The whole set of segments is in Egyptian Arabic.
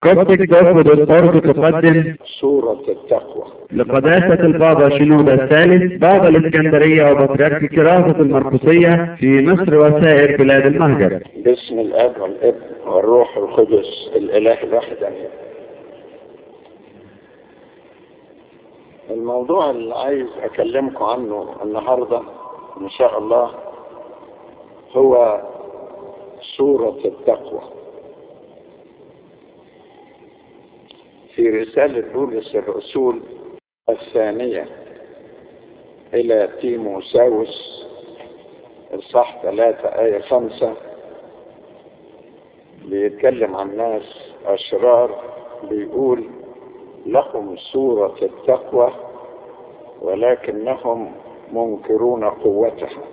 قصدك تاخد الطرد تقدم سورة التقوى لقداسة البابا شنودة الثالث بابا الإسكندرية وبطريرك كراسة المرقسية في مصر وسائر بلاد المهجر باسم الاب والابن والروح القدس الاله الواحد امين الموضوع اللي عايز اكلمكم عنه النهارده ان شاء الله هو سورة التقوى في رسالة بولس الرسول الثانية إلى تيموساوس الصح ثلاثة آية خمسة بيتكلم عن ناس أشرار بيقول لهم صورة التقوى ولكنهم منكرون قوتها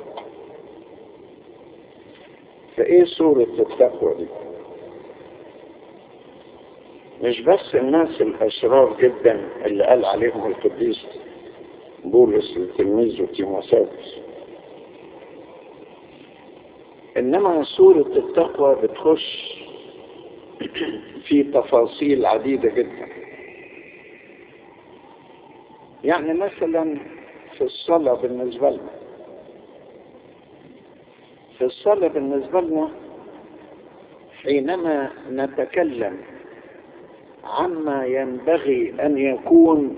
فإيه صورة التقوى دي؟ مش بس الناس الأشرار جدا اللي قال عليهم القديس بولس لتلميذه تيموساوس إنما سورة التقوى بتخش في تفاصيل عديدة جدا يعني مثلا في الصلاة بالنسبة لنا في الصلاة بالنسبة لنا حينما نتكلم عما ينبغي أن يكون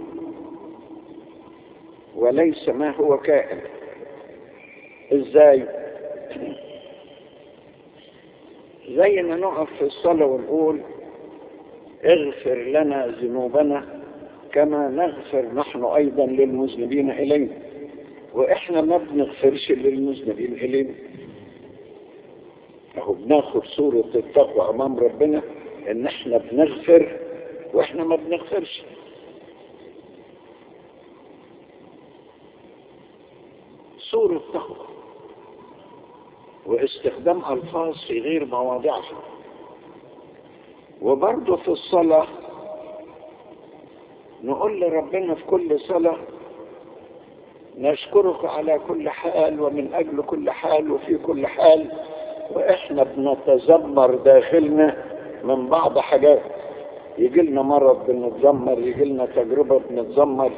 وليس ما هو كائن ازاي زي ما نقف في الصلاة ونقول اغفر لنا ذنوبنا كما نغفر نحن أيضا للمذنبين إلينا وإحنا ما بنغفرش للمذنبين إلينا أهو بناخد صورة التقوى أمام ربنا إن إحنا بنغفر وإحنا ما بنغفرش صورة تقوى واستخدام ألفاظ في غير مواضعها وبرضه في الصلاة نقول لربنا في كل صلاة نشكرك على كل حال ومن أجل كل حال وفي كل حال وإحنا بنتذمر داخلنا من بعض حاجات يجي لنا مرض بنتذمر يجي لنا تجربة بنتذمر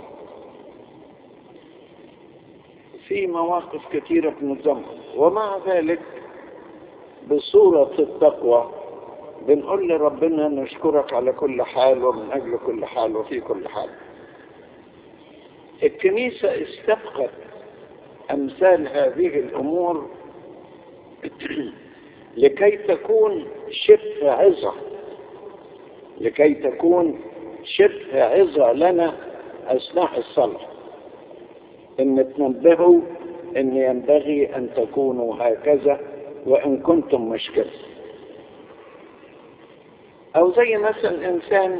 في مواقف كثيرة بنتذمر ومع ذلك بصورة التقوى بنقول لربنا نشكرك على كل حال ومن أجل كل حال وفي كل حال الكنيسة استبقت أمثال هذه الأمور لكي تكون شبه عظة لكي تكون شبه عظة لنا أثناء الصلاة إن تنبهوا إن ينبغي أن تكونوا هكذا وإن كنتم مش كده أو زي مثلا إنسان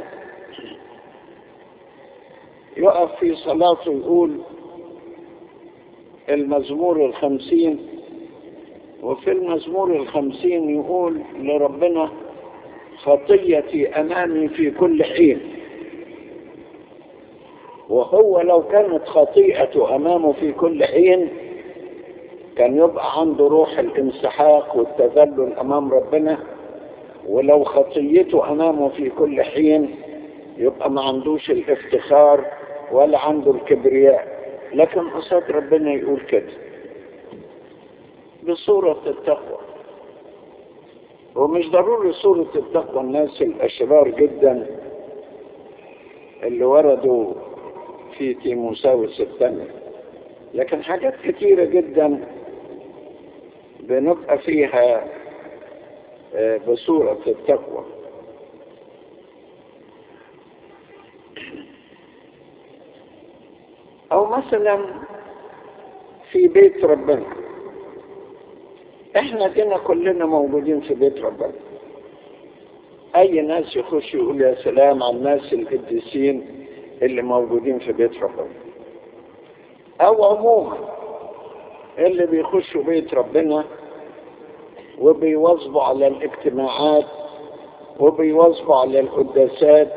يقف في صلاته يقول المزمور الخمسين وفي المزمور الخمسين يقول لربنا خطيتي أمامي في كل حين وهو لو كانت خطيئته أمامه في كل حين كان يبقى عنده روح الانسحاق والتذلل أمام ربنا ولو خطيته أمامه في كل حين يبقى ما عندوش الافتخار ولا عنده الكبرياء لكن قصاد ربنا يقول كده بصورة التقوى ومش ضروري صورة التقوى الناس الأشرار جدا اللي وردوا في تيموساوس الثانية لكن حاجات كتيرة جدا بنبقى فيها بصورة التقوى أو مثلا في بيت ربنا احنا دينا كلنا موجودين في بيت ربنا اي ناس يخش يقول يا سلام على الناس القديسين اللي موجودين في بيت ربنا او عموما اللي بيخشوا بيت ربنا وبيواظبوا على الاجتماعات وبيواظبوا على القداسات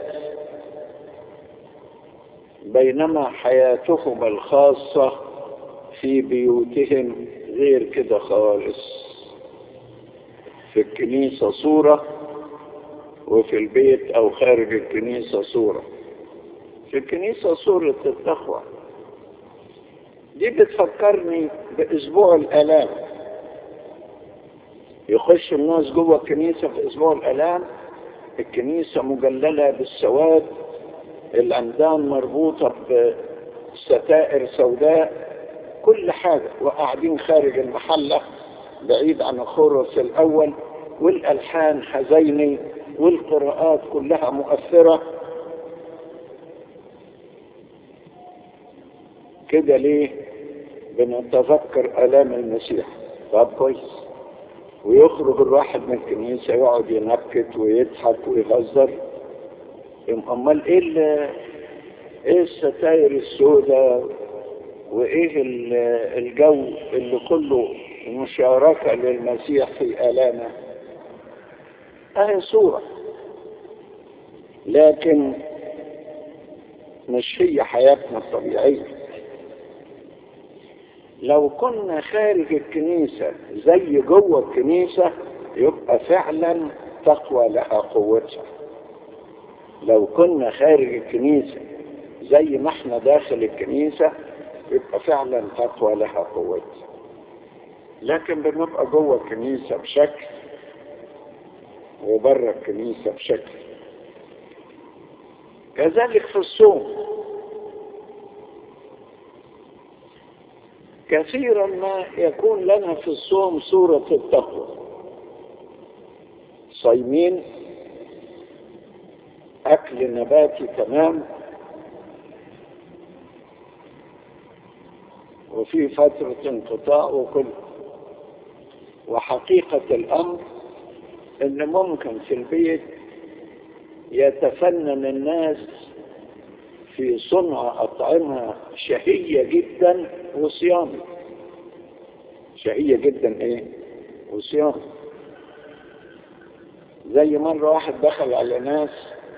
بينما حياتهم الخاصة في بيوتهم غير كده خالص في الكنيسة صورة وفي البيت أو خارج الكنيسة صورة في الكنيسة صورة التقوى دي بتفكرني بأسبوع الآلام يخش الناس جوه الكنيسة في أسبوع الآلام الكنيسة مجللة بالسواد الأندان مربوطة بستائر سوداء كل حاجة وقاعدين خارج المحلة بعيد عن الخرس الأول والألحان حزيني والقراءات كلها مؤثرة كده ليه بنتذكر آلام المسيح طب كويس ويخرج الواحد من الكنيسة يقعد ينكت ويضحك ويهزر امال ايه ايه الستاير السوداء وايه الجو اللي كله مشاركة للمسيح في آلامه اهي صورة لكن مش هي حياتنا الطبيعية لو كنا خارج الكنيسة زي جوه الكنيسة يبقى فعلا تقوى لها قوتها لو كنا خارج الكنيسة زي ما احنا داخل الكنيسة يبقى فعلا تقوى لها قوتها لكن بنبقى جوه الكنيسة بشكل وبره الكنيسة بشكل كذلك في الصوم كثيرا ما يكون لنا في الصوم صورة التقوى صايمين أكل نباتي تمام وفي فترة انقطاع وكل وحقيقة الأمر إن ممكن في البيت يتفنن الناس في صنع أطعمة شهية جدا وصيام شهية جدا إيه وصيام زي مرة واحد دخل على ناس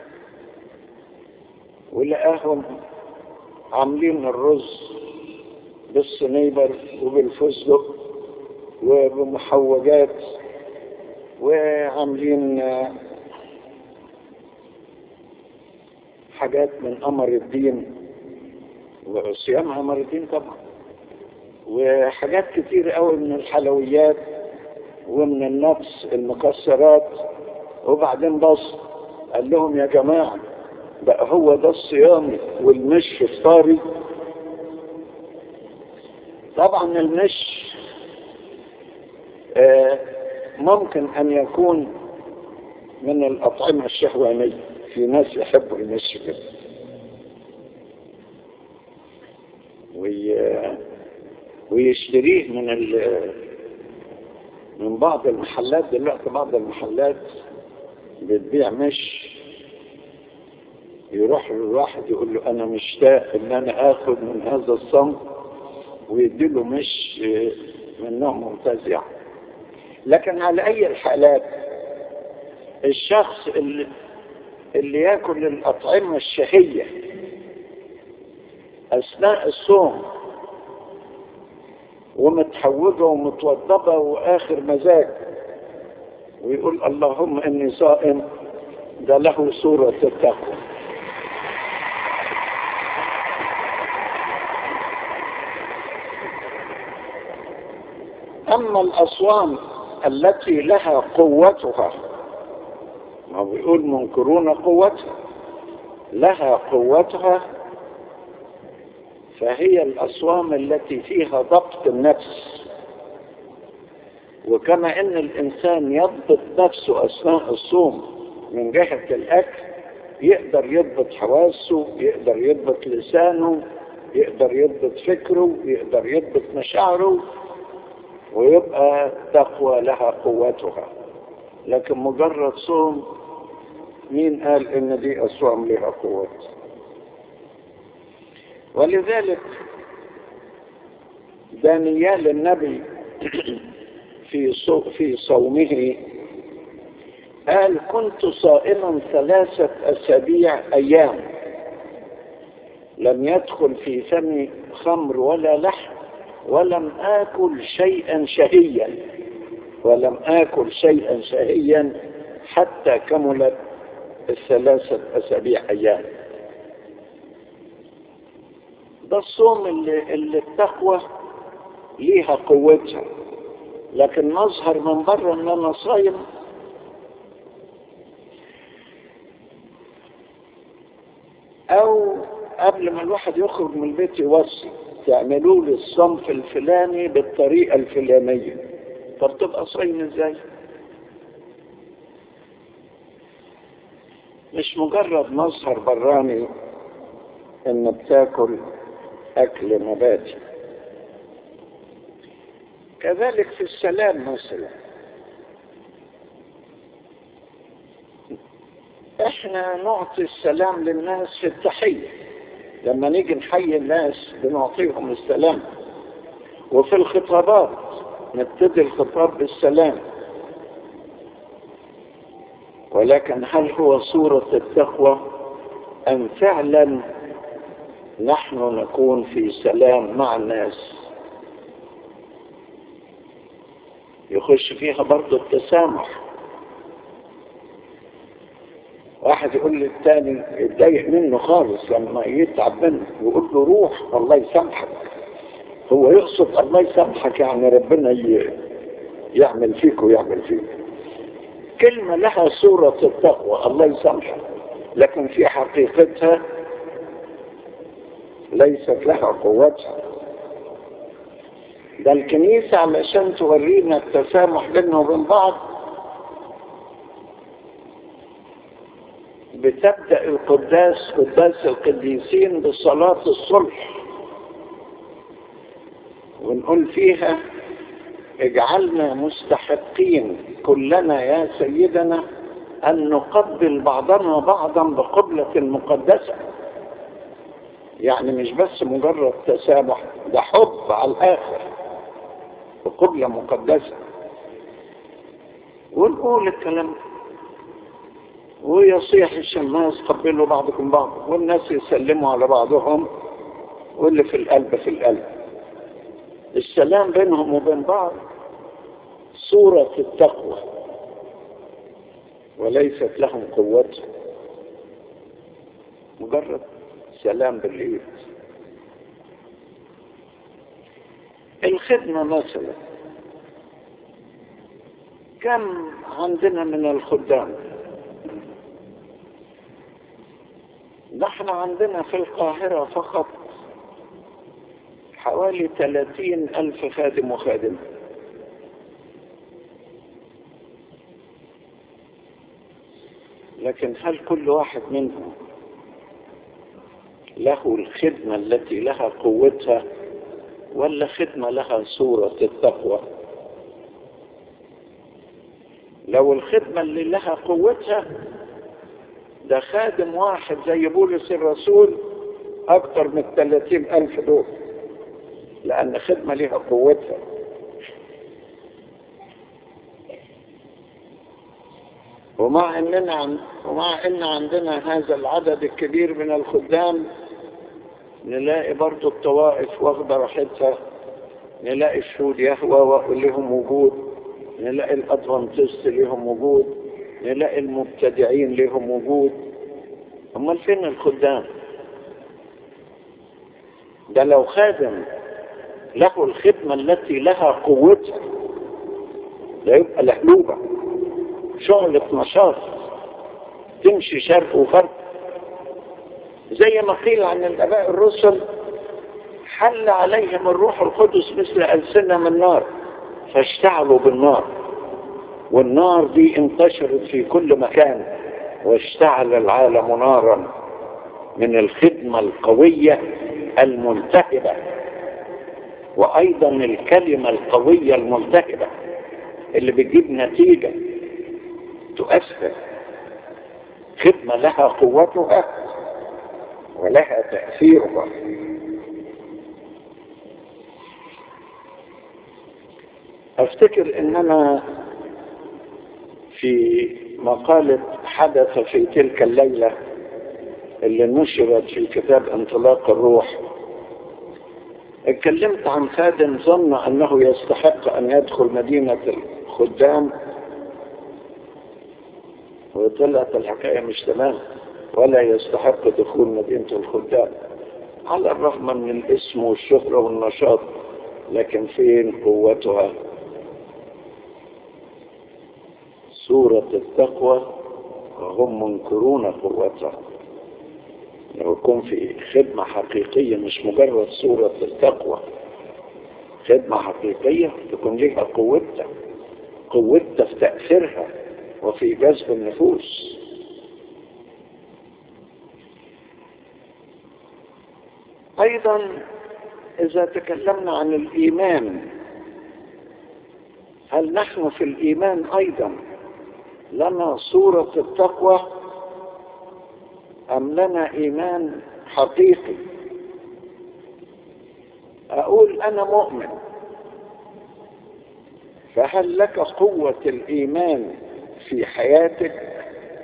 ولقاهم عاملين الرز بالصنيبر وبالفستق وبمحوجات وعاملين حاجات من قمر الدين وصيام قمر الدين طبعا وحاجات كتير قوي من الحلويات ومن النفس المكسرات وبعدين بص قال لهم يا جماعة بقى هو ده الصيام والمش فطاري طبعا المش آه ممكن ان يكون من الاطعمة الشهوانية في ناس يحبوا المش كده وي... ويشتريه من ال... من بعض المحلات دلوقتي بعض المحلات بتبيع مش يروح الواحد يقول له انا مشتاق ان انا اخذ من هذا الصنف ويديله مش من نوع ممتاز يعني لكن على اي الحالات الشخص اللي, اللي ياكل الاطعمه الشهيه اثناء الصوم ومتحوجه ومتوضبه واخر مزاج ويقول اللهم اني صائم ده له صوره التقوى أما الأصوام التي لها قوتها ما بيقول منكرون قوتها لها قوتها فهي الأصوام التي فيها ضبط النفس وكما أن الإنسان يضبط نفسه أثناء الصوم من جهة الأكل يقدر يضبط حواسه يقدر يضبط لسانه يقدر يضبط فكره يقدر يضبط مشاعره ويبقى تقوى لها قوتها لكن مجرد صوم مين قال ان دي الصوم لها قوة ولذلك دانيال النبي في في صومه قال كنت صائما ثلاثة أسابيع أيام لم يدخل في فمي خمر ولا لحم ولم آكل شيئا شهيا ولم آكل شيئا شهيا حتى كملت الثلاثة أسابيع أيام ده الصوم اللي, اللي التقوى ليها قوتها لكن نظهر من بره ان انا صايم او قبل ما الواحد يخرج من البيت يوصي تعملوا لي الصنف الفلاني بالطريقة الفلانية طب تبقى صايم ازاي مش مجرد مظهر براني ان بتاكل اكل نباتي كذلك في السلام مثلا احنا نعطي السلام للناس في التحية لما نيجي نحيي الناس بنعطيهم السلام وفي الخطابات نبتدي الخطاب بالسلام ولكن هل هو صورة التقوى أم فعلا نحن نكون في سلام مع الناس يخش فيها برضو التسامح واحد يقول للتاني يتضايق منه خالص لما يتعب منه يقول له روح الله يسامحك هو يقصد الله يسامحك يعني ربنا يعمل فيك ويعمل فيك كلمة لها صورة التقوى الله يسامحك لكن في حقيقتها ليست لها قوتها ده الكنيسة علشان تورينا التسامح بيننا وبين بعض بتبدأ القداس قداس القديسين بصلاة الصلح ونقول فيها اجعلنا مستحقين كلنا يا سيدنا أن نقبل بعضنا بعضا بقبلة مقدسة يعني مش بس مجرد تسامح ده حب على الآخر بقبلة مقدسة ونقول الكلام ده ويصيح الشماس قبلوا بعضكم بعض والناس يسلموا على بعضهم واللي في القلب في القلب السلام بينهم وبين بعض صورة التقوى وليست لهم قوتها مجرد سلام بالإيد الخدمة مثلا كم عندنا من الخدام نحن عندنا في القاهرة فقط حوالي ثلاثين ألف خادم وخادمة لكن هل كل واحد منهم له الخدمة التي لها قوتها ولا خدمة لها صورة التقوى لو الخدمة اللي لها قوتها ده خادم واحد زي بولس الرسول أكتر من الثلاثين ألف دول لأن خدمة لها قوتها ومع اننا عن ومع ان عندنا هذا العدد الكبير من الخدام نلاقي برضو الطوائف واخده راحتها نلاقي الشهود يهوى لهم وجود نلاقي الادفانتست لهم وجود نلاقي المبتدعين لهم وجود امال فين الخدام ده لو خادم له الخدمة التي لها قوتها لا يبقى لهلوبة شغلة نشاط تمشي شرق وغرب زي ما قيل عن الآباء الرسل حل عليهم الروح القدس مثل ألسنة من نار فاشتعلوا بالنار والنار دي انتشرت في كل مكان واشتعل العالم نارا من الخدمة القوية الملتهبة وأيضا الكلمة القوية الملتهبة اللي بتجيب نتيجة تؤثر خدمة لها قوتها ولها تأثيرها افتكر ان انا في مقالة حدث في تلك الليلة اللي نشرت في كتاب انطلاق الروح اتكلمت عن خادم ظن انه يستحق ان يدخل مدينة الخدام وطلعت الحكاية مش تمام ولا يستحق دخول مدينة الخدام على الرغم من الاسم والشهرة والنشاط لكن فين قوتها سورة التقوى وهم منكرون قوتها لو يكون في خدمة حقيقية مش مجرد صورة التقوى خدمة حقيقية تكون لها قوتها قوتها في تأثيرها وفي جذب النفوس أيضا إذا تكلمنا عن الإيمان هل نحن في الإيمان أيضا لنا صورة التقوى أم لنا إيمان حقيقي أقول أنا مؤمن فهل لك قوة الإيمان في حياتك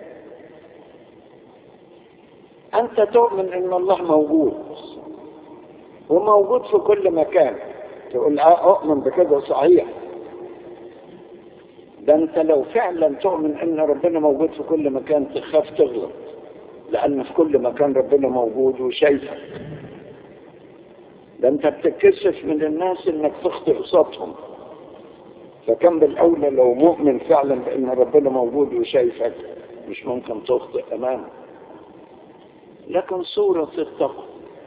أنت تؤمن أن الله موجود وموجود في كل مكان تقول أؤمن بكده صحيح ده أنت لو فعلا تؤمن أن ربنا موجود في كل مكان تخاف تغلط لأن في كل مكان ربنا موجود وشايفك ده أنت بتتكسف من الناس إنك تخطئ قصادهم فكان بالأولى لو مؤمن فعلا بأن ربنا موجود وشايفك مش ممكن تخطئ أمامه لكن صورة التقوى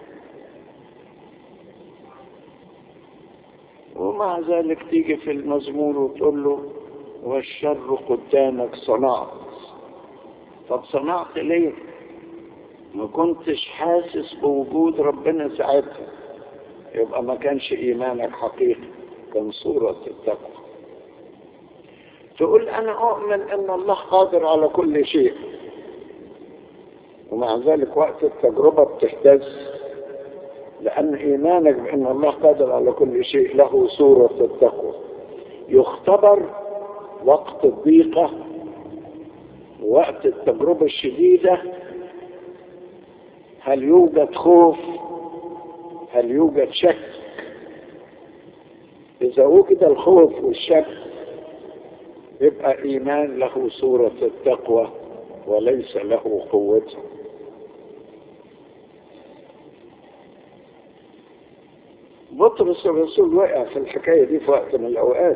ومع ذلك تيجي في المزمور وتقول له والشر قدامك صنعت طب صنعت ليه ما كنتش حاسس بوجود ربنا ساعتها يبقى ما كانش ايمانك حقيقي كان صورة التقوى تقول انا اؤمن ان الله قادر على كل شيء ومع ذلك وقت التجربة بتهتز لأن إيمانك بأن الله قادر على كل شيء له صورة التقوى يختبر وقت الضيقة وقت التجربة الشديدة هل يوجد خوف هل يوجد شك إذا وجد الخوف والشك يبقى إيمان له صورة التقوى وليس له قوته بطرس الرسول وقع في الحكاية دي في وقت من الأوقات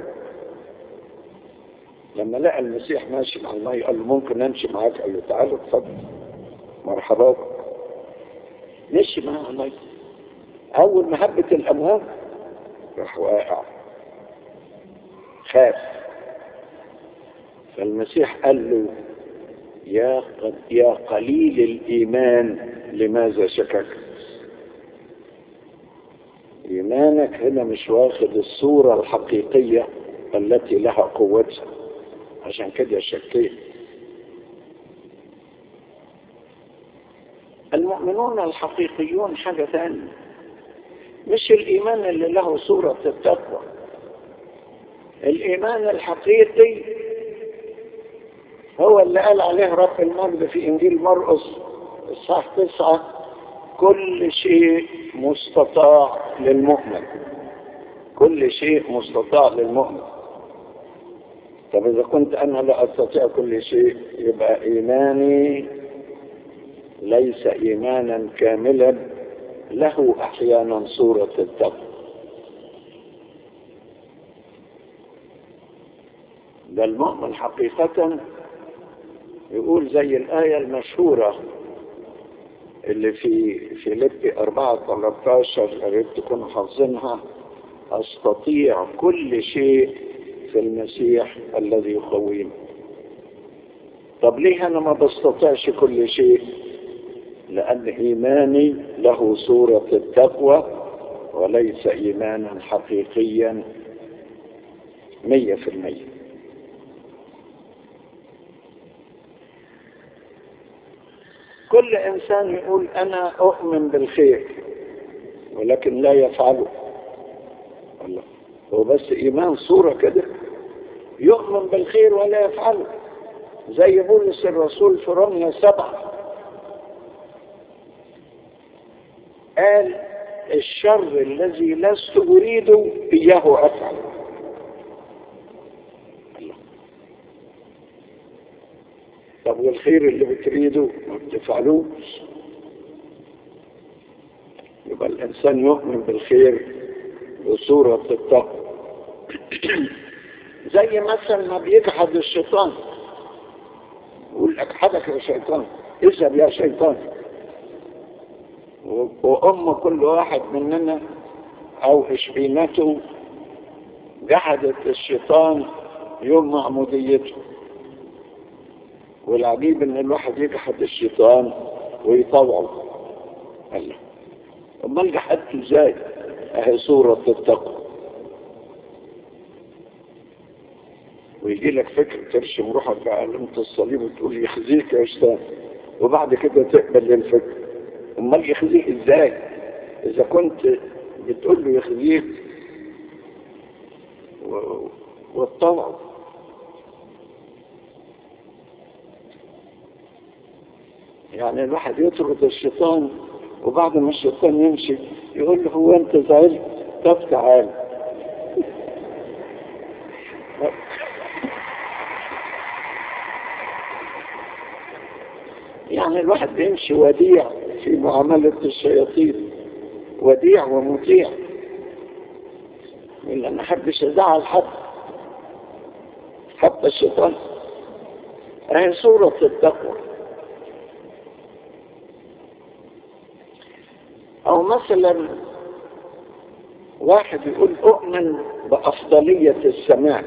لما لقى المسيح ماشي مع المية قال له ممكن أمشي معاك قال له تعالى اتفضل مرحبا بك مشي معاه المية أول ما هبت الأمواج راح واقع خاف فالمسيح قال له يا قد يا قليل الإيمان لماذا شككت إيمانك هنا مش واخد الصورة الحقيقية التي لها قوتها عشان كده شكيت المؤمنون الحقيقيون حاجة ثانية مش الإيمان اللي له صورة التقوى الإيمان الحقيقي هو اللي قال عليه رب المجد في إنجيل مرقس الصح تسعة كل شيء مستطاع للمؤمن كل شيء مستطاع للمؤمن طب إذا كنت أنا لا أستطيع كل شيء يبقى إيماني ليس إيمانا كاملا له أحيانا صورة التقوى ده المؤمن حقيقة يقول زي الآية المشهورة اللي في فيليبي 4 13 قريب تكونوا حافظينها أستطيع كل شيء في المسيح الذي يقويني طب ليه أنا ما بستطيعش كل شيء لأن إيماني له صورة التقوى وليس إيمانا حقيقيا مية في المية كل إنسان يقول أنا أؤمن بالخير ولكن لا يفعله الله هو بس إيمان صورة كده يؤمن بالخير ولا يفعله زي بولس الرسول في رمية سبعة قال الشر الذي لست أريده إياه أفعل طب والخير اللي بتريده ما بتفعلوش يبقى الإنسان يؤمن بالخير بصورة التقوى زي مثلا ما بيجحد الشيطان يقول لك حدك يا شيطان اذهب يا شيطان وأم كل واحد مننا أو إشبينته جحدت الشيطان يوم معموديته والعجيب ان الواحد يجحد الشيطان ويطوعه الله امال جحدته ازاي اهي صورة التقوى ويجي لك فكر ترسم روحك بعلامة الصليب وتقول يخزيك يا شيطان وبعد كده تقبل الفكر امال يخزيك ازاي اذا كنت بتقول له يخزيك والطوع يعني الواحد يطرد الشيطان وبعد ما الشيطان يمشي يقول له هو انت زعلت طب تعال يعني الواحد بيمشي وديع في معاملة الشياطين وديع ومطيع إلا ما حبش أزعل حد حتى الشيطان هي صورة التقوى أو مثلا واحد يقول أؤمن بأفضلية السماء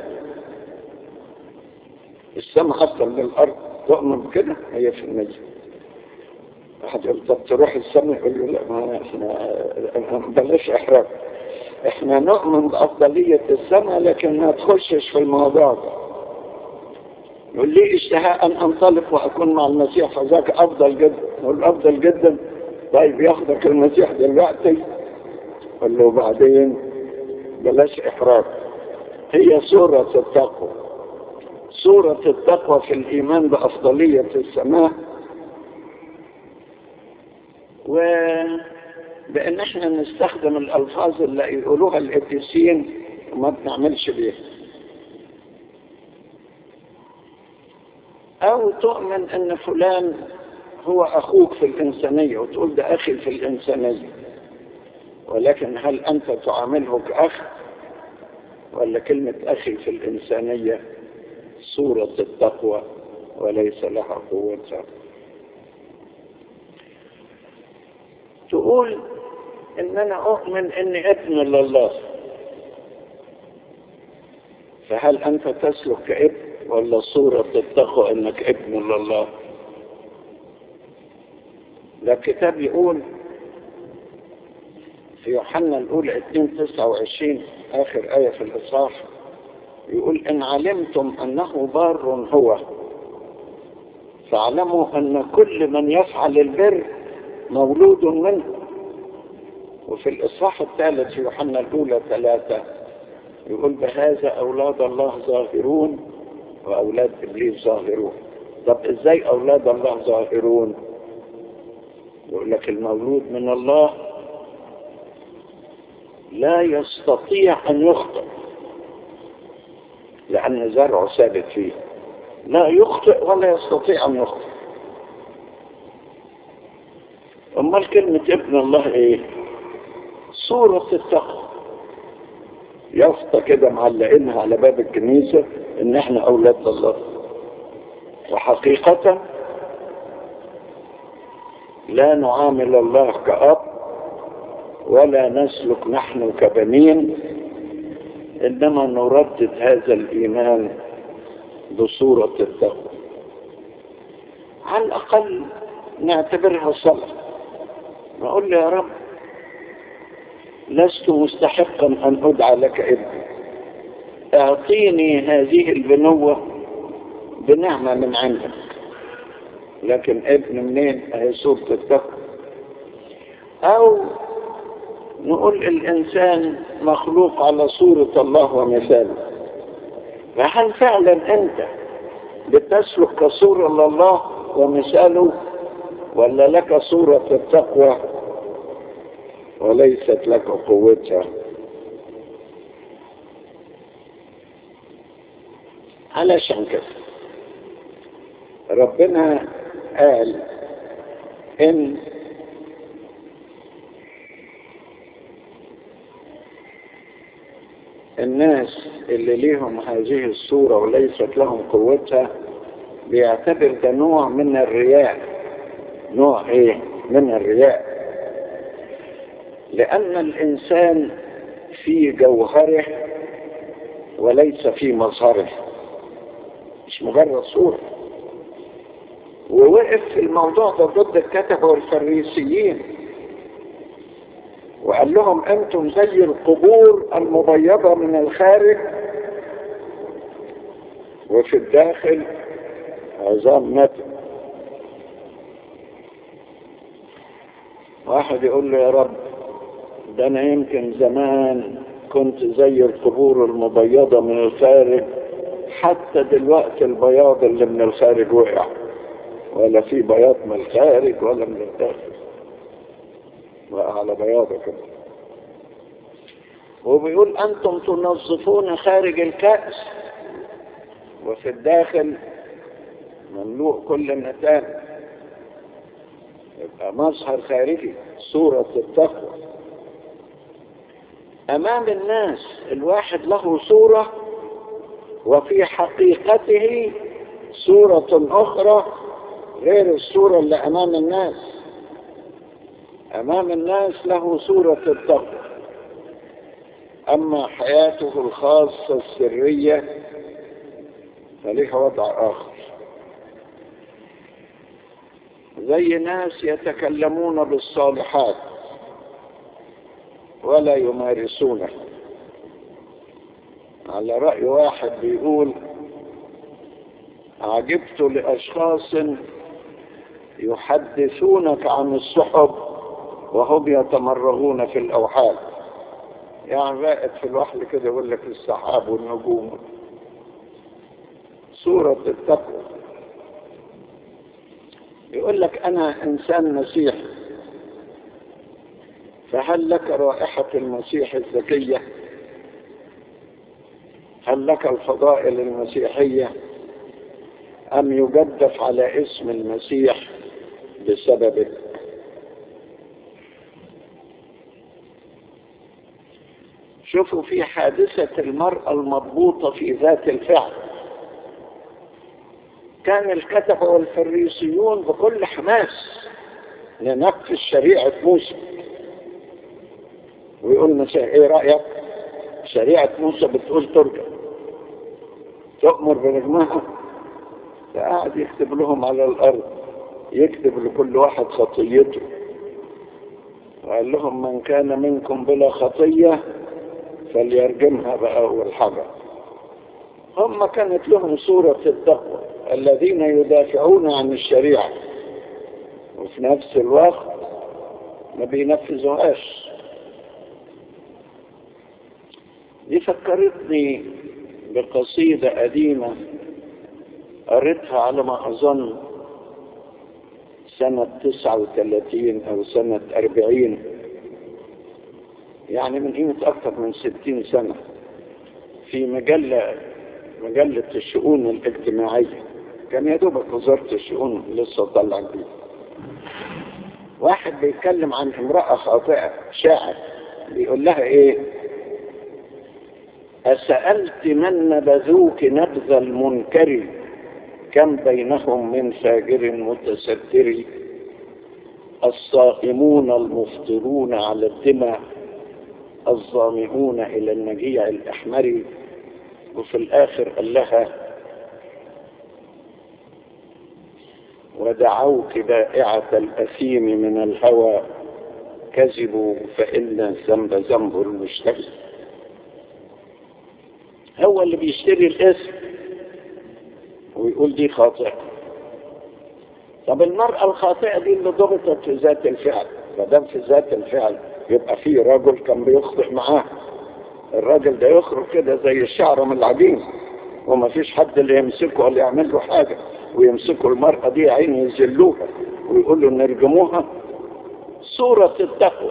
السماء أفضل من الأرض تؤمن بكده هي في النجم واحد يقول طب تروح السماء يقول له لا ما احنا بلاش احراج احنا نؤمن بافضلية السماء لكن ما تخشش في الموضوع ده يقول لي اشتهاء ان انطلق واكون مع المسيح فذاك افضل جدا يقول افضل جدا طيب ياخدك المسيح دلوقتي قال له بعدين بلاش احراج هي صورة التقوى صورة التقوى في الايمان بافضلية السماء وبأن احنا نستخدم الألفاظ اللي يقولوها القديسين وما بنعملش بيها أو تؤمن أن فلان هو أخوك في الإنسانية وتقول ده أخي في الإنسانية ولكن هل أنت تعامله كأخ ولا كلمة أخي في الإنسانية صورة التقوى وليس لها قوتها تقول ان انا اؤمن اني ابن لله فهل انت تسلك كابن ولا صورة التقوى انك ابن لله ده الكتاب يقول في يوحنا الاولى 2 29 اخر ايه في الاصحاح يقول ان علمتم انه بار هو فاعلموا ان كل من يفعل البر مولود منه وفي الإصحاح الثالث في يوحنا الأولى ثلاثة يقول بهذا أولاد الله ظاهرون وأولاد إبليس ظاهرون طب إزاي أولاد الله ظاهرون يقول لك المولود من الله لا يستطيع أن يخطئ لأن زرعه ثابت فيه لا يخطئ ولا يستطيع أن يخطئ امال كلمة ابن الله ايه صورة التقوى يافطة كده معلقينها على باب الكنيسة ان احنا اولاد الله وحقيقة لا نعامل الله كأب ولا نسلك نحن كبنين انما نردد هذا الايمان بصورة التقوى على الاقل نعتبرها صلاه نقول له يا رب لست مستحقا أن أدعى لك ابن اعطيني هذه البنوة بنعمة من عندك لكن ابن منين اهي صورة التقوى او نقول الانسان مخلوق على صورة الله ومثاله فهل فعلا انت بتسلك كصورة لله ومثاله ولا لك صورة التقوى وليست لك قوتها علشان كده ربنا قال ان الناس اللي ليهم هذه الصورة وليست لهم قوتها بيعتبر ده نوع من الرياء نوع ايه من الرياء لأن الإنسان في جوهره وليس في مظهره مش مجرد صورة ووقف في الموضوع ده ضد الكتبة والفريسيين وقال لهم أنتم زي القبور المبيضة من الخارج وفي الداخل عظام نتن واحد يقول له يا رب ده انا يمكن زمان كنت زي القبور المبيضة من الخارج حتى دلوقتي البياض اللي من الخارج وقع ولا في بياض من الخارج ولا من الداخل وقع على بياضه كده وبيقول انتم تنظفون خارج الكأس وفي الداخل مملوء كل النتان يبقى مظهر خارجي صورة التقوى أمام الناس الواحد له صورة وفي حقيقته صورة أخرى غير الصورة اللي أمام الناس أمام الناس له صورة التقوى أما حياته الخاصة السرية فليها وضع آخر زي ناس يتكلمون بالصالحات ولا يمارسونه على رأي واحد بيقول عجبت لأشخاص يحدثونك عن السحب وهم يتمرغون في الأوحال يعني راقد في الوحل كده يقول لك السحاب والنجوم صورة التقوى يقول لك أنا إنسان مسيحي فهل لك رائحة المسيح الذكية هل لك الفضائل المسيحية أم يجدف على اسم المسيح بسببك شوفوا في حادثة المرأة المضبوطة في ذات الفعل كان الكتبة والفريسيون بكل حماس لنقف شريعة موسى ويقول مسيح ايه رأيك شريعة موسى بتقول ترجع تؤمر برجمها فقعد يكتب لهم على الأرض يكتب لكل واحد خطيته وقال لهم من كان منكم بلا خطية فليرجمها بأول حجر هم كانت لهم صورة التقوى الذين يدافعون عن الشريعة وفي نفس الوقت ما بينفذوهاش دي فكرتني بقصيدة قديمة قريتها على ما أظن سنة تسعة وثلاثين أو سنة أربعين يعني من قيمة أكثر من ستين سنة في مجلة مجلة الشؤون الاجتماعية كان يا دوبك وزارة الشؤون لسه طلع بيه واحد بيتكلم عن امرأة خاطئة شاعر بيقول لها ايه أسألت من نبذوك نبذ المنكر كم بينهم من فاجر متستر الصائمون المفطرون على الدماء الظامئون إلى النجيع الأحمر وفي الآخر قال لها ودعوك بائعة الأثيم من الهوى كذبوا فإن الذنب ذنب المشتري هو اللي بيشتري الاسم ويقول دي خاطئة طب المرأة الخاطئة دي اللي ضبطت في ذات الفعل ما دام في ذات الفعل يبقى في رجل كان بيخطئ معاه الراجل ده يخرج كده زي الشعر من العجين وما فيش حد اللي يمسكه ولا يعمل له حاجة ويمسكوا المرأة دي عين يذلوها ويقولوا نرجموها صورة التقوى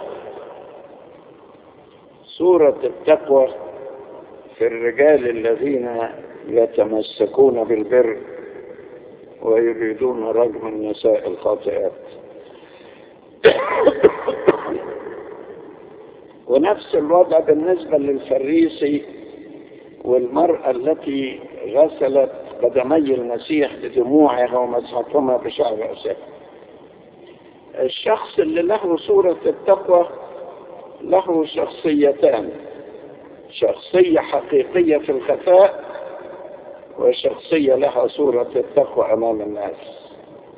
صورة التقوى في الرجال الذين يتمسكون بالبر ويريدون رجم النساء الخاطئات ونفس الوضع بالنسبة للفريسي والمرأة التي غسلت قدمي المسيح بدموعها ومسحتهما بشعر رأسها الشخص اللي له صورة التقوى له شخصيتان شخصية حقيقية في الخفاء وشخصية لها صورة التقوى أمام الناس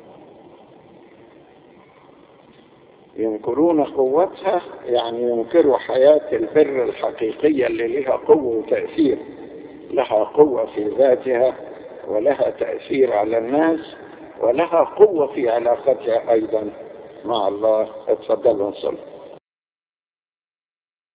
ينكرون قوتها يعني ينكروا حياة البر الحقيقية اللي لها قوة وتأثير لها قوة في ذاتها ولها تأثير على الناس ولها قوة في علاقتها أيضا مع الله اتفضلوا نصلي